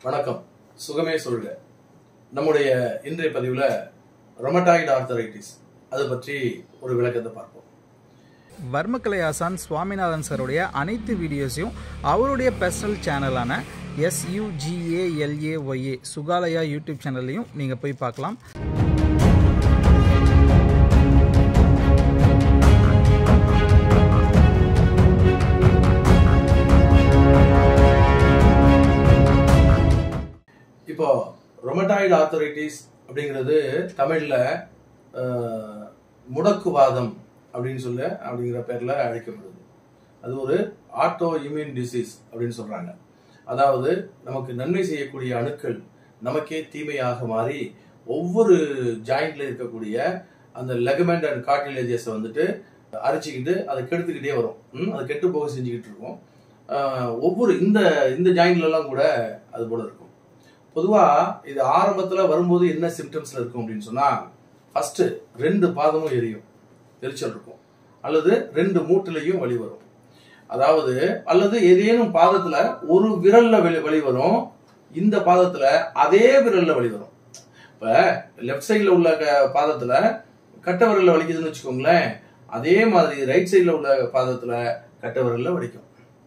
வணக்கம் சுகமே சொல்க நம்முடைய இன்றைய பதிவில் ரொமட்டாய்டு ஆர்த்தரைட்டிஸ் அது பற்றி ஒரு விளக்கத்தை பார்ப்போம் வர்மக்கலை ஆசான் சுவாமிநாதன் சாருடைய அனைத்து வீடியோஸையும் அவருடைய பர்சனல் சேனலான எஸ்யூஜிஏஎல்ஏஒய்ஏ சுகாலயா யூடியூப் சேனல்லையும் நீங்கள் போய் பார்க்கலாம் இப்போ ரொமட்டாய்டு ஆர்த்தரைட்டிஸ் அப்படிங்கிறது தமிழில் முடக்குவாதம் அப்படின்னு சொல்ல அப்படிங்கிற பேரில் அழைக்கப்படுது அது ஒரு ஆட்டோ இம்யூன் டிசீஸ் அப்படின்னு சொல்கிறாங்க அதாவது நமக்கு நன்மை செய்யக்கூடிய அணுக்கள் நமக்கே தீமையாக மாறி ஒவ்வொரு ஜாயிண்ட்ல இருக்கக்கூடிய அந்த லெகமெண்ட் அண்ட் கார்டிலேஜஸை வந்துட்டு அரைச்சிக்கிட்டு அதை கெடுத்துக்கிட்டே வரும் ம், அது கெட்டு போக செஞ்சுக்கிட்டு இருக்கும் ஆஹ், ஒவ்வொரு இந்த இந்த ஜாயிண்ட்லலாம் கூட அது போல இருக்கும் பொதுவாக இது ஆரம்பத்தில் வரும்போது என்ன சிம்டம்ஸில் இருக்கும் அப்படின்னு சொன்னால் ஃபர்ஸ்ட் ரெண்டு பாதமும் எரியும் எரிச்சல் இருக்கும் அல்லது ரெண்டு மூட்டுலையும் வலி வரும் அதாவது அல்லது ஏதேனும் பாதத்துல ஒரு விரல்ல வலி வலி வரும் இந்த பாதத்துல அதே விரல்ல வலி வரும் இப்ப லெஃப்ட் சைடுல உள்ள க- பாதத்துல கட்ட விரல்ல வலிக்குதுன்னு வச்சுக்கோங்களேன் அதே மாதிரி ரைட் சைடுல உள்ள பாதத்துல கட்ட விரல்ல வலிக்கும்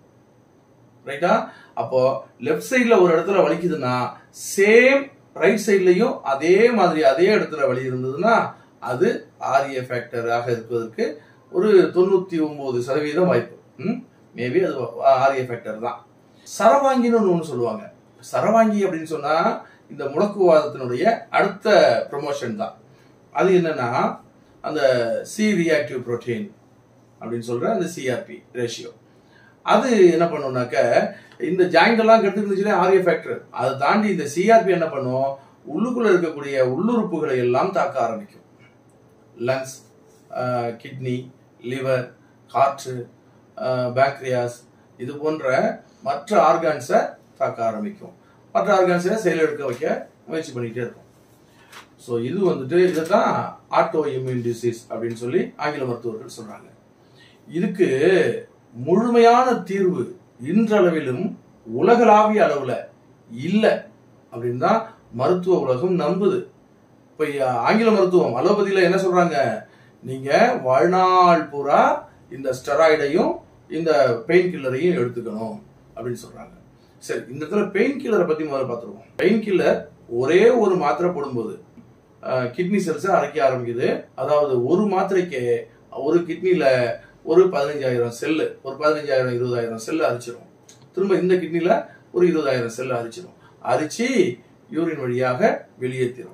ரைட்டா அப்போ லெஃப்ட் சைடுல ஒரு இடத்துல வலிக்குதுன்னா சேம் ரைட் சைட்லயும் அதே மாதிரி அதே இடத்துல வலி இருந்ததுன்னா அது ஆரிய ஃபேக்டராக இருப்பதற்கு ஒரு தொண்ணூத்தி ஒன்பது சதவீதம் வாய்ப்பு மேபி அது ஆரிய ஃபேக்டர் தான் சரவாங்கின்னு ஒன்று சொல்லுவாங்க சரவாங்கி அப்படின்னு சொன்னா இந்த முடக்குவாதத்தினுடைய அடுத்த ப்ரொமோஷன் தான் அது என்னன்னா அந்த சி ரியாக்டிவ் புரோட்டீன் அப்படின்னு சொல்ற அந்த சிஆர்பி ரேஷியோ அது என்ன பண்ணும்னாக்க இந்த ஜாயிண்ட் எல்லாம் கெட்டு இருந்துச்சுன்னா ஆரிய ஃபேக்டர் அதை தாண்டி இந்த சிஆர்பி என்ன பண்ணும் உள்ளுக்குள்ள இருக்கக்கூடிய உள்ளுறுப்புகளை எல்லாம் தாக்க ஆரம்பிக்கும் lungs kidney liver heart pancreas இது போன்ற மற்ற ஆர்கான்ஸை தாக்க ஆரம்பிக்கும் மற்ற ஆர்கான்ஸை செயலெடுக்க வைக்க முயற்சி பண்ணிக்கிட்டே இருக்கும் ஸோ இது வந்துட்டு இதை தான் ஆட்டோ இம்யூன் டிசீஸ் அப்படின்னு சொல்லி ஆங்கில மருத்துவர்கள் சொல்றாங்க இதுக்கு முழுமையான தீர்வு இன்றளவிலும் உலகளாவிய அளவுல இல்லை அப்படின்னு தான் மருத்துவ உலகம் நம்புது இப்போ ஆங்கில மருத்துவம் அலோபதியில என்ன சொல்றாங்க நீங்க வாழ்நாள் பூரா இந்த ஸ்டெராய்டையும் இந்த பெயின் கில்லரையும் எடுத்துக்கணும் அப்படின்னு சொல்றாங்க சரி இந்த இடத்துல பெயின் கில்லரை பத்தி முதல்ல பார்த்துருவோம் பெயின் கில்லர் ஒரே ஒரு மாத்திரை போடும்போது கிட்னி செல்ஸை அரைக்க ஆரம்பிக்குது அதாவது ஒரு மாத்திரைக்கு ஒரு கிட்னில ஒரு பதினஞ்சாயிரம் செல்லு ஒரு பதினஞ்சாயிரம் இருபதாயிரம் செல்லு அரிச்சிடும் திரும்ப இந்த கிட்னில ஒரு இருபதாயிரம் செல்லு அரிச்சிடும் அரிச்சு யூரின் வழியாக வெளியேற்றிடும்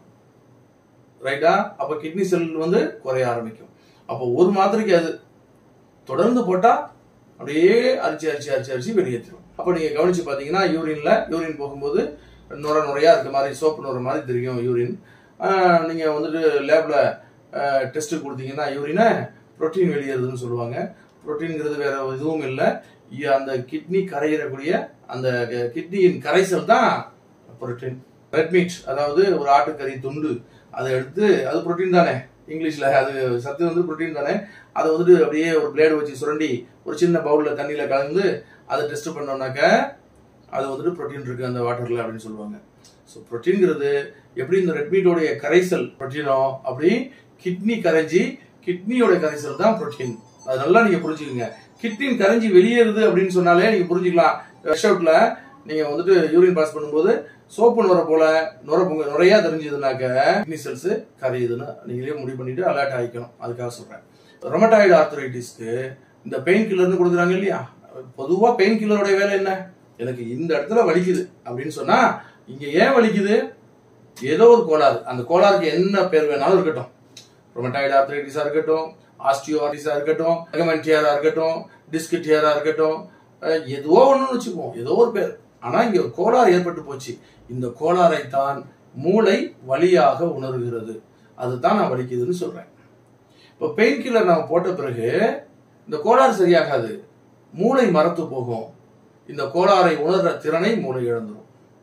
ரைட்டா அப்ப கிட்னி செல் வந்து குறைய ஆரம்பிக்கும் அப்போ ஒரு மாத்திரைக்கு அது தொடர்ந்து போட்டா அப்படியே அரிச்சு அரிச்சு அரிச்சு அரிச்சு வெளியேற்றிடும் அப்ப நீங்க கவனிச்சு பாத்தீங்கன்னா யூரின்ல யூரின் போகும்போது நுர நுரையா இருக்க மாதிரி சோப்பு நுர மாதிரி தெரியும் யூரின் ஆஹ் நீங்க வந்துட்டு லேப்ல டெஸ்ட் கொடுத்தீங்கன்னா யூரினை புரோட்டீன் வெளியேறுதுன்னு சொல்லுவாங்க புரோட்டீன்ங்கிறது வேற எதுவும் இல்லை அந்த கிட்னி கரையிறக்கூடிய அந்த கிட்னியின் கரைசல் தான் புரோட்டீன் ரெட் மீட் அதாவது ஒரு ஆட்டுக்கறி துண்டு அதை எடுத்து அது புரோட்டீன் தானே இங்கிலீஷ்ல அது சத்து வந்து புரோட்டீன் தானே அதை வந்துட்டு அப்படியே ஒரு பிளேடு வச்சு சுரண்டி ஒரு சின்ன பவுல்ல தண்ணியில கலந்து அதை டெஸ்ட் பண்ணோம்னாக்க அது வந்துட்டு புரோட்டீன் இருக்கு அந்த வாட்டர்ல அப்படின்னு சொல்லுவாங்க ஸோ புரோட்டீன்ங்கிறது எப்படி இந்த ரெட் மீட்டோடைய கரைசல் புரோட்டீனோ அப்படி கிட்னி கரைஞ்சி கிட்னியோட கரைசல் தான் புரோட்டீன் அது நல்லா நீங்க புரிஞ்சுக்கோங்க கிட்னின் கரைஞ்சி வெளியேறுது அப்படின்னு சொன்னாலே நீங்க புரிஞ்சுக்கலாம் ரஷ் அவுட்ல நீங்க வந்துட்டு யூரின் பாஸ் பண்ணும்போது சோப்பு நுர போல நுர பொங்க நுரையா தெரிஞ்சதுனாக்க கிட்னி செல்ஸ் கரையுதுன்னு நீங்களே முடிவு பண்ணிட்டு அலர்ட் ஆகிக்கணும் அதுக்காக சொல்றேன் ரொமட்டாய்டு ஆர்த்தரைட்டிஸ்க்கு இந்த பெயின் கில்லர்னு கொடுக்குறாங்க இல்லையா பொதுவா பெயின் கில்லரோட வேலை என்ன எனக்கு இந்த இடத்துல வலிக்குது அப்படின்னு சொன்னா இங்க ஏன் வலிக்குது ஏதோ ஒரு கோளாறு அந்த கோளாறுக்கு என்ன பேர் வேணாலும் இருக்கட்டும் ரொமட்டாய்டு ஆர்த்தரைட்டிஸா இருக்கட்டும் ஆஸ்டியோ ஆர்டிஸா இருக்கட்டும் லெகமெண்டியரா இருக்கட்டும் டிஸ்கிட்டியரா இருக்கட்டும் அஹ் எதுவோ ஒண்ணுன்னு வச்சுக்குவோம் ஏதோ ஒரு பேர் ஆனா இங்க ஒரு கோளாறு ஏற்பட்டு போச்சு இந்த கோளாறை தான் மூளை வலியாக உணர்கிறது அதுதான் நான் வலிக்குதுன்னு சொல்றேன் இப்போ பெயின் கில்லர் நம்ம போட்ட பிறகு இந்த கோளாறு சரியாகாது மூளை மறத்து போகும் இந்த கோளாறை உணர்ற திறனை மூளை இழந்துரும்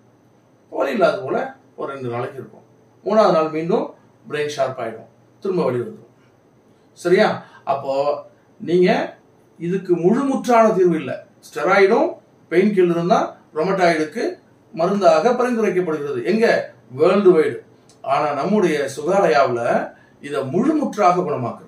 வலி இல்லாத போல ஒரு ரெண்டு நாளைக்கு இருக்கும் மூணாவது நாள் மீண்டும் பிரெயின் ஷார்ப் ஆயிடும் திரும்ப வலி வந்துடும் சரியா அப்போ நீங்க இதுக்கு முழுமுற்றான தீர்வு இல்லை ஸ்டெராய்டும் பெயின் கில்லரும் தான் ரொமட்டாய்டுக்கு மருந்தாக பரிந்துரைக்கப்படுகிறது எங்க வேர்ல்டு வைடு ஆனா நம்முடைய சுகாலயாவில் இதை முழுமுற்றாக குணமாக்குறோம்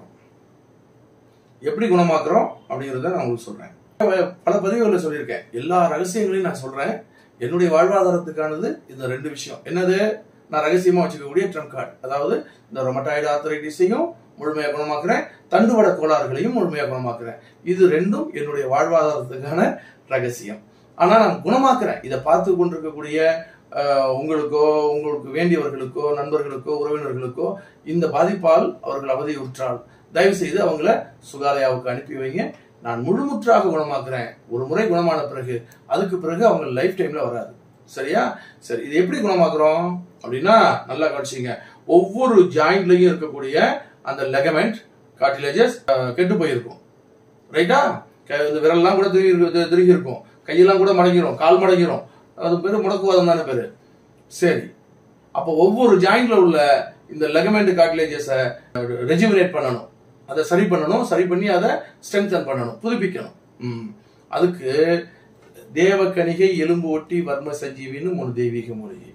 எப்படி குணமாக்குறோம் அப்படிங்கிறத நான் உங்களுக்கு சொல்றேன் பல பதிவுகளில் சொல்லியிருக்கேன் எல்லா ரகசியங்களையும் நான் சொல்றேன் என்னுடைய வாழ்வாதாரத்துக்கானது இந்த ரெண்டு விஷயம் என்னது நான் ரகசியமா வச்சுக்கக்கூடிய ட்ரம் கார்டு அதாவது இந்த ரொமட்டாய்டு ஆர்த்தரைட்டிஸையும் முழுமையாக குணமாக்குறேன் தண்டுவட கோளாறுகளையும் முழுமையாக குணமாக்குறேன் இது ரெண்டும் என்னுடைய வாழ்வாதாரத்துக்கான ரகசியம் ஆனா நான் குணமாக்குறேன் இதை பார்த்து கொண்டிருக்கக்கூடிய அஹ், உங்களுக்கோ உங்களுக்கு வேண்டியவர்களுக்கோ நண்பர்களுக்கோ உறவினர்களுக்கோ இந்த பாதிப்பால் அவர்கள் அவதியுற்றால் தயவு செய்து அவங்கள சுகாலயாவுக்கு அனுப்பி வைங்க நான் முழுமுற்றாக குணமாக்குறேன் ஒரு முறை குணமான பிறகு அதுக்கு பிறகு அவங்க லைஃப் டைம்ல வராது சரியா சரி இது எப்படி குணமாக்குறோம் அப்படின்னா நல்லா கவனிச்சிங்க ஒவ்வொரு ஜாயிண்ட்லயும் இருக்கக்கூடிய அந்த லெகமெண்ட் கார்டிலேஜஸ் கெட்டு போயிருக்கும் ரைட்டா க- இந்த விரல்லாம் கூட திருகி இருக்கு- திருகி இருக்கும் கையெல்லாம் கூட மடங்கிரும் கால் மடங்கிரும் அது பேரு முடக்குவாதம் தானே பேரு சரி அப்போ ஒவ்வொரு ஜாயிண்ட்ல உள்ள இந்த லெகமெண்ட் கார்டிலேஜஸை ரெஜிமினேட் பண்ணணும் அதை சரி பண்ணணும் சரி பண்ணி அதை ஸ்ட்ரென்தன் பண்ணணும் புதுப்பிக்கணும் ம். அதுக்கு தேவக்கணிகை எலும்பு ஒட்டி வர்ம சஞ்சீவின்னு மூணு தெய்வீக மூலிகை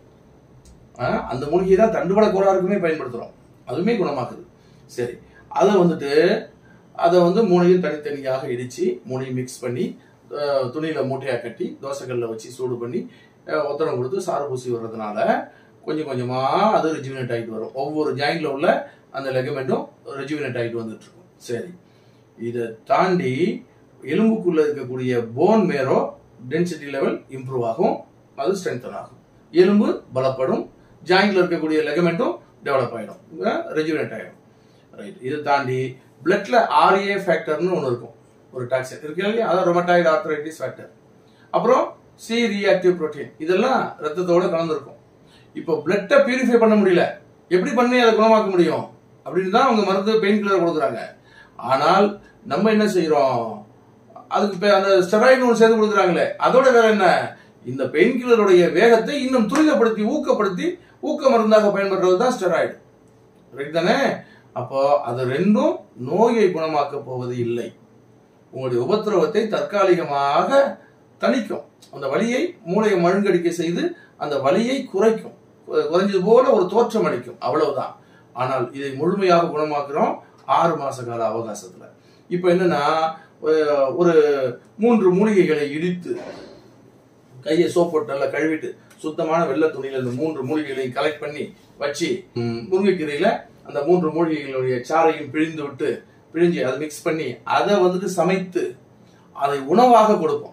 ஆ, அந்த மூலிகை தான் தண்டுவட கோளாறுக்குமே பயன்படுத்துறோம் அதுவுமே குணமாக்குது சரி அதை வந்துட்டு அதை வந்து மூணையும் தனித்தனியாக இடிச்சு மூணையும் மிக்ஸ் பண்ணி அஹ், துணியில மூட்டையா கட்டி தோசைக்கல்ல வச்சு சூடு பண்ணி அஹ், ஒத்தடம் கொடுத்து சாறு பூசி வர்றதுனால கொஞ்சம் கொஞ்சமா அது ரெஜிமினேட் ஆகிட்டு வரும் ஒவ்வொரு ஜாயிண்ட்ல உள்ள அந்த லெகமெண்ட்டும் ரெஜிமினேட் ஆகிட்டு வந்துட்டு இருக்கும் சரி இதை தாண்டி எலும்புக்குள்ள இருக்கக்கூடிய bone marrow density level improve ஆகும் அது ஸ்ட்ரென்தன் ஆகும் எலும்பு பலப்படும் ஜாயிண்ட்ல இருக்கக்கூடிய லெகமெண்ட்டும் டெவலப் ஆயிடும் ரெஜுனேட் ஆயிடும் ரைட் இதை தாண்டி பிளட்ல ஆர்ஏ ஃபேக்டர்னு ஒன்று இருக்கும் ஒரு டாக்ஸின் இருக்கு இல்லையா அதான் ரொமட்டாய்டு ஆர்த்தரைட்டிஸ் ஃபேக்டர் அப்புறம் சி ரியாக்டிவ் புரோட்டீன் இதெல்லாம் ரத்தத்தோட கலந்துருக்கும் இப்போ பிளட்டை பியூரிஃபை பண்ண முடியல எப்படி பண்ணி அதை குணமாக்க முடியும் அப்படின்னு தான் அவங்க மருந்து பெயின் கில்லர் கொடுக்குறாங்க ஆனால் நம்ம என்ன செய்யறோம் அதுக்கு பே- அந்த ஸ்டெராய்டு ஒன்று சேர்த்து கொடுக்குறாங்களே அதோட வேலை என்ன இந்த பெயின் கில்லருடைய வேகத்தை இன்னும் துரிதப்படுத்தி ஊக்கப்படுத்தி ஊக்க மருந்தாக பயன்படுறது தான் ஸ்டெராய்டு ரைட் தானே அப்போ அது ரெண்டும் நோயை குணமாக்க போவது இல்லை உங்களுடைய உபத்திரவத்தை தற்காலிகமாக தணிக்கும் அந்த வலியை மூளையை மழுங்கடிக்க செய்து அந்த வலியை குறைக்கும் கு- குறைஞ்சது போல ஒரு தோற்றம் அளிக்கும் அவ்வளவுதான் ஆனால் இதை முழுமையாக குணமாக்குறோம் ஆறு மாச கால அவகாசத்துல இப்போ என்னன்னா அஹ், ஒரு மூன்று மூலிகைகளை இடித்து கையை சோப் போட்டு நல்லா கழுவிட்டு சுத்தமான வெள்ளை துணியில இந்த மூன்று மூலிகைகளையும் கலெக்ட் பண்ணி வச்சு ம், முருங்கைக்கீரையில அந்த மூன்று மூலிகைகளுடைய சாறையும் பிழிந்து விட்டு பிழிஞ்சு அதை மிக்ஸ் பண்ணி அதை வந்துட்டு சமைத்து அதை உணவாக கொடுப்போம்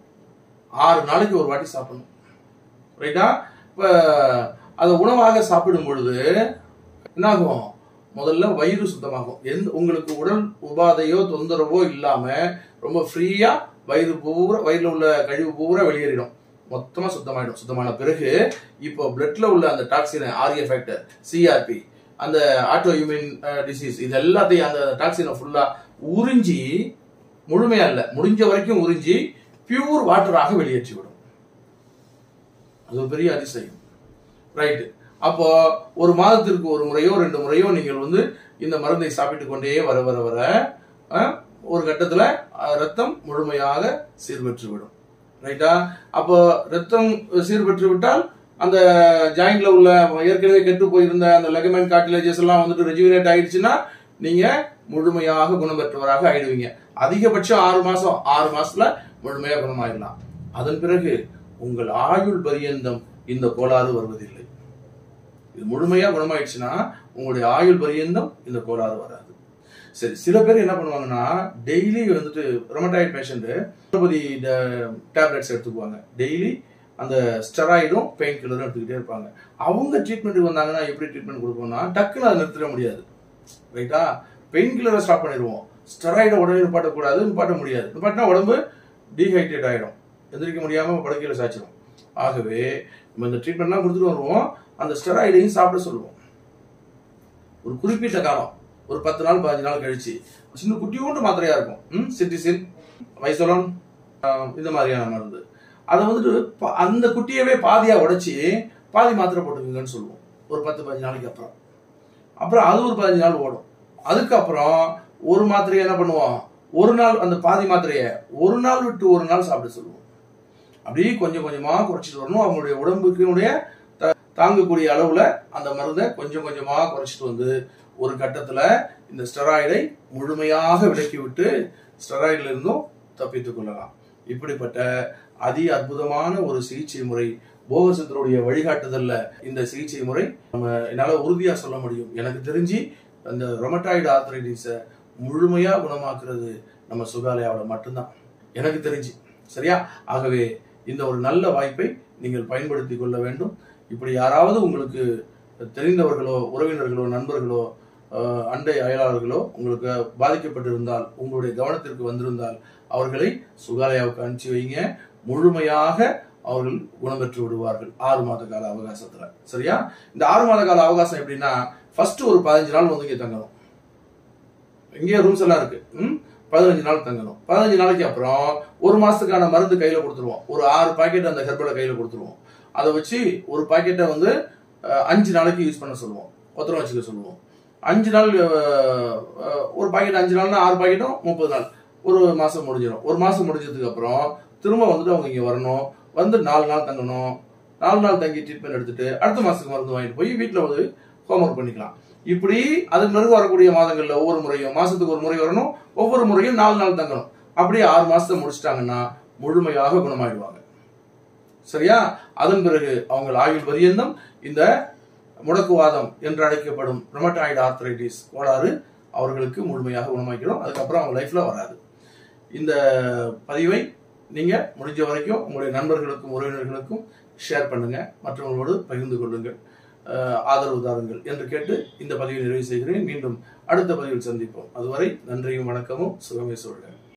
ஆறு நாளைக்கு ஒரு வாட்டி சாப்பிடணும் ரைட்டா இப்ப அதை உணவாக சாப்பிடும் பொழுது என்னாகும் முதல்ல வயிறு சுத்தமாகும் எந்த உங்களுக்கு உடல் உபாதையோ தொந்தரவோ இல்லாம ரொம்ப ஃப்ரீயா வயிறு பூரா வயிறுல உள்ள கழிவு பூரா வெளியேறிடும் மொத்தமா சுத்தமாயிடும் சுத்தமான பிறகு இப்போ பிளட்ல உள்ள அந்த டாக்ஸின் ஆர்ஏ ஃபேக்டர் சிஆர்பி அந்த ஆட்டோ இம்யூன் டிசீஸ் இது எல்லாத்தையும் அந்த டாக்ஸினை ஃபுல்லா உறிஞ்சி முழுமையா இல்ல முடிஞ்ச வரைக்கும் உறிஞ்சி பியூர் வாட்டராக வெளியேற்றி விடும் அது ஒரு பெரிய அதிசயம் ரைட் அப்போ ஒரு மாதத்திற்கு ஒரு முறையோ ரெண்டு முறையோ நீங்கள் வந்து இந்த மருந்தை சாப்பிட்டு கொண்டே வர வர வர அஹ், ஒரு கட்டத்துல அஹ், ரத்தம் முழுமையாக சீர்பெற்று விடும் ரைட்டா அப்போ ரத்தம் சீர்பெற்று விட்டால் அந்த ஜாயிண்ட்ல உள்ள ஏற்கனவே கெட்டு போயிருந்த அந்த லெகமெண்ட் கார்டிலேஜஸ் எல்லாம் வந்துட்டு ரெஜுவினேட் ஆயிடுச்சுன்னா நீங்க முழுமையாக குணம் பெற்றவராக ஆயிடுவீங்க அதிகபட்சம் ஆறு மாசம் ஆறு மாசத்துல முழுமையா குணமாயிடலாம் அதன் பிறகு உங்கள் ஆயுள் பரியந்தம் இந்த கோளாறு வருவதில்லை இது முழுமையா குணமாயிடுச்சுன்னா உங்களுடைய ஆயுள் பரியந்தம் இந்த கோளாறு வராது சரி சில பேர் என்ன பண்ணுவாங்கன்னா டெய்லி வந்துட்டு ரொமட்டாய்டு பேஷண்ட் அலோபதி டேப்லெட்ஸ் எடுத்துக்குவாங்க டெய்லி அந்த ஸ்டெராய்டும் பெயின் கில்லரும் எடுத்துக்கிட்டே இருப்பாங்க அவங்க ட்ரீட்மெண்ட்டுக்கு வந்தாங்கன்னா எப்படி ட்ரீட்மெண்ட் கொடுப்போம்னா டக்குன்னு அதை நிறுத்திட முடியாது ரைட்டா பெயின் கில்லரை ஸ்டாப் பண்ணிடுவோம் ஸ்டெராய்டை உடனே நிப்பாட்டக்கூடாது நிப்பாட்ட முடியாது நிப்பாட்டினா உடம்பு டீஹைட்ரேட் ஆயிடும் எந்திரிக்க முடியாம படுக்கையில சாய்ச்சிடும் ஆகவே நம்ம இந்த ட்ரீட்மெண்ட்லாம் கொடுத்துட்டு வருவோம் அந்த ஸ்டெராய்டையும் சாப்பிட சொல்லுவோம் ஒரு குறிப்பிட்ட காலம் ஒரு பத்து நாள் பதினஞ்சு நாள் கழிச்சு சின்ன குட்டியோண்டு மாத்திரையா இருக்கும் ம் சிட்டிசின் வைசோலோன் இந்த மாதிரியான மருந்து அதை வந்துட்டு ப- அந்த குட்டியவே பாதியா உடைச்சி பாதி மாத்திரை போட்டுக்கோங்கன்னு சொல்லுவோம் ஒரு பத்து பதினஞ்சு நாளைக்கு அப்புறம் அப்புறம் அது ஒரு பதினஞ்சு நாள் ஓடும் அதுக்கப்புறம் ஒரு மாத்திரையை என்ன பண்ணுவோம் ஒரு நாள் அந்த பாதி மாத்திரையை ஒரு நாள் விட்டு ஒரு நாள் சாப்பிட சொல்லுவோம் அப்படியே கொஞ்சம் கொஞ்சமா குறைச்சிட்டு வரணும் அவங்களுடைய உடம்புக்குடைய த- தாங்கக்கூடிய அளவுல அந்த மருந்தை கொஞ்சம் கொஞ்சமா குறைச்சிட்டு வந்து ஒரு கட்டத்துல இந்த ஸ்டெராய்டை முழுமையாக விலக்கி விட்டு ஸ்டெராய்டுல இருந்தும் தப்பித்துக் கொள்ளலாம் இப்படிப்பட்ட அதி அற்புதமான ஒரு சிகிச்சை முறை போகசத்தருடைய வழிகாட்டுதல்ல இந்த சிகிச்சை முறை நம்ம என்னால உறுதியா சொல்ல முடியும் எனக்கு தெரிஞ்சு அந்த ரொமட்டாய்டு ஆர்த்தரைட்டிஸை முழுமையா குணமாக்குறது நம்ம சுகாலயாவோட மட்டும்தான் எனக்கு தெரிஞ்சு சரியா ஆகவே இந்த ஒரு நல்ல வாய்ப்பை நீங்கள் பயன்படுத்தி கொள்ள வேண்டும் இப்படி யாராவது உங்களுக்கு தெரிந்தவர்களோ உறவினர்களோ நண்பர்களோ அஹ், அண்டை அயலாளர்களோ உங்களுக்கு பாதிக்கப்பட்டிருந்தால் உங்களுடைய கவனத்திற்கு வந்திருந்தால் அவர்களை சுகாலயாவுக்கு அனுப்பிச்சு வைங்க முழுமையாக அவர்கள் குணம் பெற்று விடுவார்கள் ஆறு மாத கால அவகாசத்துல சரியா இந்த ஆறு மாத கால அவகாசம் எப்படின்னா ஃபர்ஸ்ட் ஒரு பதினஞ்சு நாள் வந்து இங்க தங்கணும் இங்கே ரூம்ஸ் எல்லாம் இருக்கு ம் பதினஞ்சு நாள் தங்கணும் பதினஞ்சு நாளைக்கு அப்புறம் ஒரு மாசத்துக்கான மருந்து கையில கொடுத்துருவோம் ஒரு ஆறு பாக்கெட் அந்த ஹெர்பலை கையில கொடுத்துருவோம் அதை வச்சு ஒரு பாக்கெட்டை வந்து அஹ், அஞ்சு நாளைக்கு யூஸ் பண்ண சொல்லுவோம் ஒத்தரம் வச்சுக்க சொல்லுவோம் அஞ்சு நாள் அஹ், அஹ், ஒரு பாக்கெட் அஞ்சு நாள்னா ஆறு பாக்கெட்டும் முப்பது நாள் ஒரு மாசம் முடிஞ்சிடும் ஒரு மாசம் முடிஞ்சதுக்கு அப்புறம் திரும்ப வந்துட்டு அவங்க இங்க வரணும் வந்து நாலு நாள் தங்கணும் நாலு நாள் தங்கி ட்ரீட்மெண்ட் எடுத்துட்டு அடுத்த மாசத்துக்கு மருந்து வாங்கிட்டு போய் வீட்டில் வந்து ஹோம்ஒர்க் பண்ணிக்கலாம் இப்படி அதுக்கு பிறகு வரக்கூடிய மாதங்கள்ல ஒவ்வொரு முறையும் மாசத்துக்கு ஒரு முறை வரணும் ஒவ்வொரு முறையும் நாலு நாள் தங்கணும் அப்படியே ஆறு மாசத்தை முடிச்சிட்டாங்கன்னா முழுமையாக குணமாயிடுவாங்க சரியா அதன் பிறகு அவங்க ஆயுள் பரியந்தம் இந்த முடக்குவாதம் என்று அழைக்கப்படும் ரொமட்டாய்டு ஆர்த்தரைட்டிஸ் கோளாறு அவர்களுக்கு முழுமையாக குணமாக்கிறோம் அதுக்கப்புறம் அவங்க லைஃப்ல வராது இந்த பதிவை நீங்க முடிஞ்ச வரைக்கும் உங்களுடைய நண்பர்களுக்கும் உறவினர்களுக்கும் ஷேர் பண்ணுங்க மற்றவங்களோடு பகிர்ந்து கொள்ளுங்கள் அஹ், ஆதரவு தாருங்கள் என்று கேட்டு இந்த பதிவை நிறைவு செய்கிறேன் மீண்டும் அடுத்த பதிவில் சந்திப்போம் அதுவரை நன்றியும் வணக்கமும் சுகமே சொல்கிறேன்